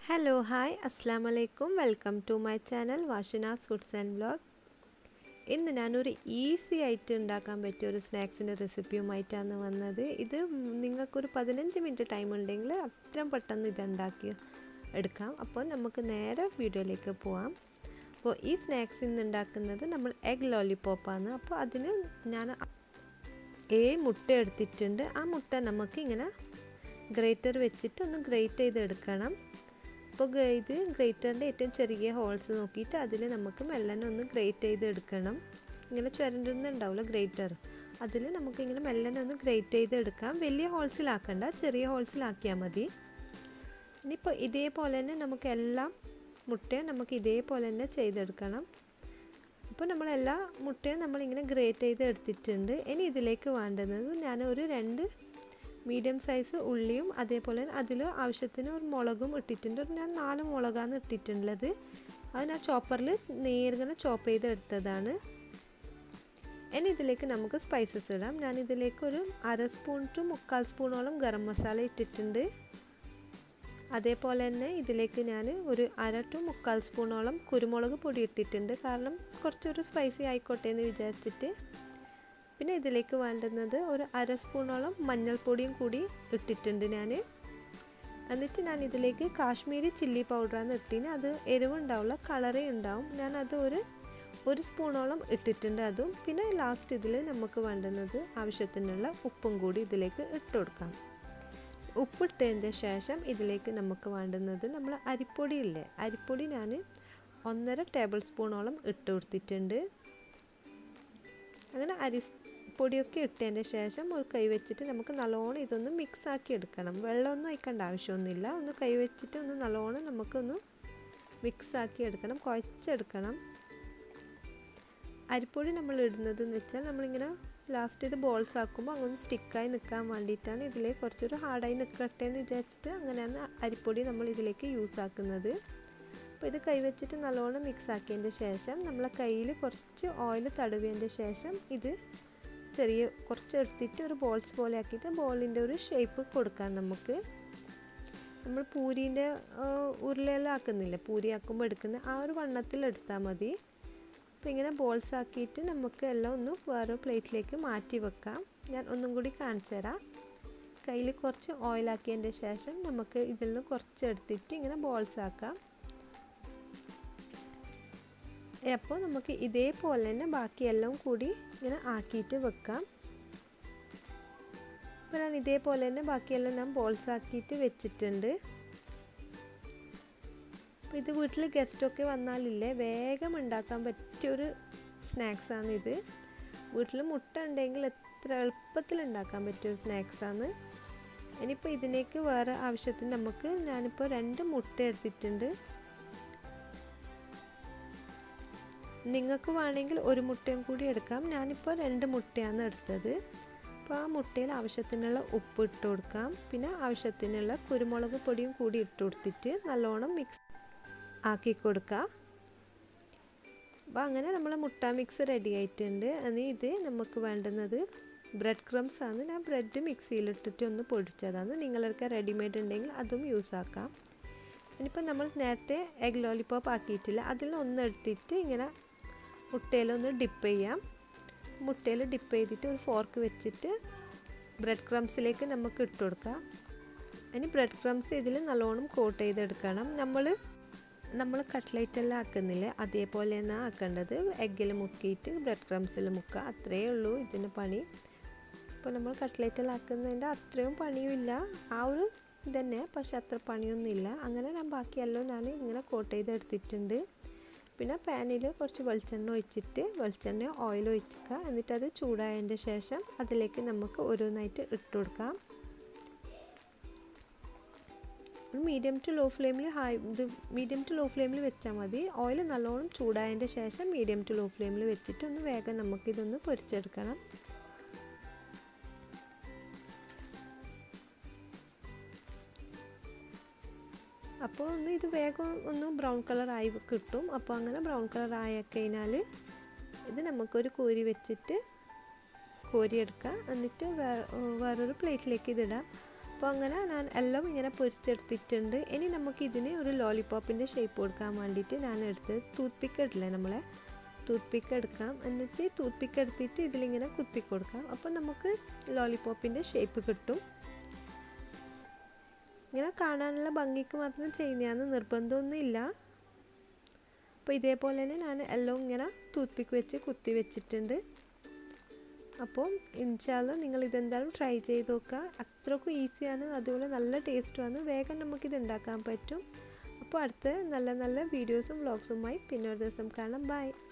hello hi അസ്സാം വലൈക്കും welcome to my channel വാഷിനാസ് ഫുഡ്സ് ആൻഡ് വ്ലോഗ് ഇന്ന് ഞാനൊരു ഈസി ആയിട്ട് ഉണ്ടാക്കാൻ പറ്റിയ ഒരു സ്നാക്സിൻ്റെ റെസിപ്പിയുമായിട്ടാണ് വന്നത് ഇത് നിങ്ങൾക്കൊരു പതിനഞ്ച് മിനിറ്റ് ടൈം ഉണ്ടെങ്കിൽ അത്രയും പെട്ടെന്ന് ഇത് ഉണ്ടാക്കി എടുക്കാം അപ്പോൾ നമുക്ക് നേരെ വീഡിയോയിലേക്ക് പോവാം അപ്പോൾ ഈ സ്നാക്സ് ഇന്ന് ഉണ്ടാക്കുന്നത് നമ്മൾ എഗ് ലോലിപ്പോപ്പാണ് അപ്പോൾ അതിന് ഞാൻ ഏഴ് മുട്ട എടുത്തിട്ടുണ്ട് ആ മുട്ട നമുക്ക് ഇങ്ങനെ ഗ്രേറ്റർ വെച്ചിട്ട് ഒന്ന് ഗ്രേറ്റ് ചെയ്ത് എടുക്കണം അപ്പോൾ ഇത് ഗ്രേറ്ററിൻ്റെ ഏറ്റവും ചെറിയ ഹോൾസ് നോക്കിയിട്ട് അതിൽ നമുക്ക് മെല്ലനെ ഒന്ന് ഗ്രേറ്റ് ചെയ്ത് എടുക്കണം ഇങ്ങനെ ചുരണ്ടുന്നുണ്ടാവില്ല ഗ്രേറ്റർ അതിൽ നമുക്കിങ്ങനെ മെല്ലനെ ഒന്ന് ഗ്രേറ്റ് ചെയ്ത് എടുക്കാം വലിയ ഹോൾസിലാക്കണ്ട ചെറിയ ഹോൾസിലാക്കിയാൽ മതി ഇനിയിപ്പോൾ ഇതേപോലെ തന്നെ നമുക്ക് എല്ലാം മുട്ടയും നമുക്ക് ഇതേപോലെ തന്നെ ചെയ്തെടുക്കണം അപ്പോൾ നമ്മളെല്ലാ മുട്ടയും നമ്മളിങ്ങനെ ഗ്രേറ്റ് ചെയ്ത് എടുത്തിട്ടുണ്ട് ഇനി ഇതിലേക്ക് വേണ്ടുന്നത് ഞാൻ ഒരു രണ്ട് മീഡിയം സൈസ് ഉള്ളിയും അതേപോലെ അതിൽ ആവശ്യത്തിന് ഒരു മുളകും ഇട്ടിട്ടുണ്ട് ഞാൻ നാല് മുളകാണ് ഇട്ടിട്ടുള്ളത് അത് ഞാൻ ചോപ്പറിൽ നേരിങ്ങനെ ചോപ്പ് ചെയ്ത് എടുത്തതാണ് ഇനി ഇതിലേക്ക് നമുക്ക് സ്പൈസസ് ഇടാം ഞാൻ ഇതിലേക്ക് ഒരു അര സ്പൂൺ ടു മുക്കാൽ സ്പൂണോളം ഗരം മസാല ഇട്ടിട്ടുണ്ട് അതേപോലെ തന്നെ ഇതിലേക്ക് ഞാൻ ഒരു അര ടു മുക്കാൽ സ്പൂണോളം കുരുമുളക് പൊടി ഇട്ടിട്ടുണ്ട് കാരണം കുറച്ചൊരു സ്പൈസി ആയിക്കോട്ടെ എന്ന് വിചാരിച്ചിട്ട് പിന്നെ ഇതിലേക്ക് വേണ്ടുന്നത് ഒരു അര സ്പൂണോളം മഞ്ഞൾപ്പൊടിയും കൂടി ഇട്ടിട്ടുണ്ട് ഞാൻ എന്നിട്ട് ഞാൻ ഇതിലേക്ക് കാശ്മീരി ചില്ലി പൗഡറാണ് ഇട്ടിന് അത് എരിവുണ്ടാവില്ല കളറേ ഉണ്ടാവും ഞാൻ അത് ഒരു ഒരു സ്പൂണോളം ഇട്ടിട്ടുണ്ട് അതും പിന്നെ ലാസ്റ്റ് ഇതിൽ നമുക്ക് വേണ്ടുന്നത് ആവശ്യത്തിനുള്ള ഉപ്പും കൂടി ഇതിലേക്ക് ഇട്ട് കൊടുക്കാം ഉപ്പിട്ടതിൻ്റെ ശേഷം ഇതിലേക്ക് നമുക്ക് വേണ്ടുന്നത് നമ്മൾ അരിപ്പൊടി ഇല്ലേ അരിപ്പൊടി ഞാൻ ഒന്നര ടേബിൾ സ്പൂണോളം ഇട്ട് കൊടുത്തിട്ടുണ്ട് അങ്ങനെ അരി പൊടിയൊക്കെ ഇട്ടതിൻ്റെ ശേഷം ഒരു കൈ വെച്ചിട്ട് നമുക്ക് നല്ലോണം ഇതൊന്ന് മിക്സ് ആക്കി എടുക്കണം വെള്ളമൊന്നും ഒഴിക്കേണ്ട ആവശ്യമൊന്നുമില്ല ഒന്ന് കൈ വെച്ചിട്ട് ഒന്ന് നല്ലോണം നമുക്കൊന്ന് മിക്സ് ആക്കി എടുക്കണം കുഴച്ചെടുക്കണം അരിപ്പൊടി നമ്മൾ ഇടുന്നത് എന്ന് വെച്ചാൽ നമ്മളിങ്ങനെ ലാസ്റ്റ് ഇത് ബോൾസ് ആക്കുമ്പോൾ അങ്ങനെ സ്റ്റിക്കായി നിൽക്കാൻ വേണ്ടിയിട്ടാണ് ഇതിൽ കുറച്ചൊരു ഹാർഡായി നിൽക്കട്ടെ എന്ന് വിചാരിച്ചിട്ട് അങ്ങനെയാണ് അരിപ്പൊടി നമ്മൾ ഇതിലേക്ക് യൂസ് ആക്കുന്നത് അപ്പോൾ ഇത് കൈവച്ചിട്ട് നല്ലോണം മിക്സ് ആക്കിയതിൻ്റെ ശേഷം നമ്മളെ കയ്യിൽ കുറച്ച് ഓയിൽ തടവിയതിൻ്റെ ശേഷം ഇത് ചെറിയ കുറച്ച് എടുത്തിട്ട് ഒരു ബോൾസ് പോലെ ആക്കിയിട്ട് ബോളിൻ്റെ ഒരു ഷേപ്പ് കൊടുക്കാം നമുക്ക് നമ്മൾ പൂരീൻ്റെ ഉരുളയെല്ലാം ആക്കുന്നില്ല പൂരി ആക്കുമ്പോൾ എടുക്കുന്ന ആ ഒരു വണ്ണത്തിൽ എടുത്താൽ മതി അപ്പോൾ ഇങ്ങനെ ബോൾസ് ആക്കിയിട്ട് നമുക്ക് എല്ലാം ഒന്ന് വേറെ പ്ലേറ്റിലേക്ക് മാറ്റി വെക്കാം ഞാൻ ഒന്നും കൂടി കാണിച്ചു തരാം കയ്യിൽ കുറച്ച് ഓയിലാക്കിയതിൻ്റെ ശേഷം നമുക്ക് ഇതിൽ നിന്ന് കുറച്ച് എടുത്തിട്ട് ഇങ്ങനെ ബോൾസ് ആക്കാം അപ്പോൾ നമുക്ക് ഇതേപോലെ തന്നെ ബാക്കിയെല്ലാം കൂടി ഇങ്ങനെ ആക്കിയിട്ട് വെക്കാം അപ്പോൾ ഞാൻ ഇതേപോലെ തന്നെ ബാക്കിയെല്ലാം ഞാൻ ബോൾസ് ആക്കിയിട്ട് വെച്ചിട്ടുണ്ട് അപ്പോൾ ഇത് വീട്ടിൽ ഗസ്റ്റൊക്കെ വന്നാലില്ലേ വേഗം ഉണ്ടാക്കാൻ പറ്റിയൊരു സ്നാക്സാണ് ഇത് വീട്ടിൽ മുട്ട ഉണ്ടെങ്കിൽ എത്ര എളുപ്പത്തിൽ ഉണ്ടാക്കാൻ പറ്റിയൊരു സ്നാക്സാണ് ഇനിയിപ്പോൾ ഇതിലേക്ക് വേറെ ആവശ്യത്തിന് നമുക്ക് ഞാനിപ്പോൾ രണ്ട് മുട്ട എടുത്തിട്ടുണ്ട് നിങ്ങൾക്ക് വേണമെങ്കിൽ ഒരു മുട്ടയും കൂടി എടുക്കാം ഞാനിപ്പോൾ രണ്ട് മുട്ടയാണ് എടുത്തത് അപ്പോൾ ആ മുട്ടയിൽ ആവശ്യത്തിനുള്ള ഉപ്പ് ഇട്ട് കൊടുക്കാം പിന്നെ ആവശ്യത്തിനുള്ള കുരുമുളക് പൊടിയും കൂടി ഇട്ട് കൊടുത്തിട്ട് നല്ലോണം മിക്സ് ആക്കി കൊടുക്കുക അപ്പോൾ അങ്ങനെ നമ്മൾ മുട്ട മിക്സ് റെഡി ആയിട്ടുണ്ട് ഇനി ഇത് നമുക്ക് വേണ്ടുന്നത് ബ്രെഡ് ക്രംസ് ആണ് ഞാൻ ബ്രെഡ് മിക്സിയിലിട്ടിട്ട് ഒന്ന് പൊടിച്ചതാണ് നിങ്ങളൊക്കെ റെഡിമെയ്ഡ് ഉണ്ടെങ്കിൽ അതും യൂസ് ആക്കാം ഇനിയിപ്പോൾ നമ്മൾ നേരത്തെ എഗ് ലോലിപ്പോപ്പ് ആക്കിയിട്ടില്ല അതിൽ ഒന്ന് എടുത്തിട്ട് ഇങ്ങനെ മുട്ടയിലൊന്ന് ഡിപ്പ് ചെയ്യാം മുട്ടയിൽ ഡിപ്പ് ചെയ്തിട്ട് ഒരു ഫോർക്ക് വെച്ചിട്ട് ബ്രെഡ് ക്രംസിലേക്ക് നമുക്ക് ഇട്ട് കൊടുക്കാം ഇനി ബ്രെഡ് ക്രംസ് ഇതിൽ നല്ലോണം കോട്ട് ചെയ്തെടുക്കണം നമ്മൾ നമ്മൾ കട്ട്ലൈറ്റ് എല്ലാം ആക്കുന്നില്ലേ അതേപോലെ തന്നെ ആക്കേണ്ടത് എഗ്ഗിൽ മുക്കിയിട്ട് ബ്രെഡ് ക്രംസിൽ മുക്കുക അത്രയേ ഉള്ളൂ ഇതിന് പണി ഇപ്പോൾ നമ്മൾ കട്ട്ലൈറ്റ് എല്ലാം ആക്കുന്നതിൻ്റെ അത്രയും പണിയുമില്ല ആ ഒരു ഇതന്നെ പക്ഷെ അത്ര പണിയൊന്നുമില്ല അങ്ങനെ ഞാൻ ബാക്കിയെല്ലാം ഞാൻ ഇങ്ങനെ കോട്ട് ചെയ്തെടുത്തിട്ടുണ്ട് പിന്നെ പാനിൽ കുറച്ച് വെളിച്ചെണ്ണ ഒഴിച്ചിട്ട് വെളിച്ചെണ്ണ ഓയിൽ ഒഴിക്കുക എന്നിട്ട് അത് ചൂടായതിൻ്റെ ശേഷം അതിലേക്ക് നമുക്ക് ഓരോന്നായിട്ട് ഇട്ട് കൊടുക്കാം ഒരു മീഡിയം ടു ലോ ഫ്ലെയിമിൽ ഹൈ ഇത് മീഡിയം ടു ലോ ഫ്ലെയിമിൽ വെച്ചാൽ മതി ഓയിൽ നല്ലോണം ചൂടായതിൻ്റെ ശേഷം മീഡിയം ടു ലോ ഫ്ലെയിമിൽ വെച്ചിട്ട് ഒന്ന് വേഗം നമുക്കിതൊന്ന് പൊരിച്ചെടുക്കണം അപ്പോൾ ഒന്ന് ഇത് വേഗം ഒന്ന് ബ്രൗൺ കളർ ആയി കിട്ടും അപ്പോൾ അങ്ങനെ ബ്രൗൺ കളർ ആയി കഴിഞ്ഞാൽ ഇത് നമുക്കൊരു കോരി വെച്ചിട്ട് കോരിയെടുക്കുക എന്നിട്ട് വേറൊരു പ്ലേറ്റിലേക്ക് ഇതിടാം അപ്പോൾ അങ്ങനെ ഞാൻ എല്ലാം ഇങ്ങനെ പൊരിച്ചെടുത്തിട്ടുണ്ട് ഇനി നമുക്ക് ഇതിന് ഒരു ലോലിപോപ്പിൻ്റെ ഷേപ്പ് കൊടുക്കാൻ വേണ്ടിയിട്ട് ഞാൻ എടുത്തത് ടൂത്ത് പിക്ക് ഇടില്ലേ നമ്മളെ ടൂത്ത് പിക്ക് എടുക്കാം എന്നിട്ട് ടൂത്ത് പിക്ക് എടുത്തിട്ട് ഇതിലിങ്ങനെ കുത്തി കൊടുക്കാം അപ്പോൾ നമുക്ക് ലോലിപോപ്പിൻ്റെ ഷേപ്പ് കിട്ടും ഇങ്ങനെ കാണാനുള്ള ഭംഗിക്ക് മാത്രം ചെയ്യുന്നതാണ് നിർബന്ധമൊന്നുമില്ല അപ്പോൾ ഇതേപോലെ തന്നെ ഞാൻ എല്ലാം ഇങ്ങനെ ടൂത്ത് പിക്ക് വെച്ച് കുത്തി വെച്ചിട്ടുണ്ട് അപ്പോൾ ഇൻഷാല്ല നിങ്ങൾ ഇതെന്തായാലും ട്രൈ ചെയ്ത് നോക്കുക അത്രക്കും ഈസിയാണ് അതുപോലെ നല്ല ടേസ്റ്റുമാണ് വേഗം നമുക്കിത് ഉണ്ടാക്കാൻ പറ്റും അപ്പോൾ അടുത്ത നല്ല നല്ല വീഡിയോസും വ്ളോഗ്സുമായി പിന്നെ ഒരു ദിവസം കാണാം ബൈ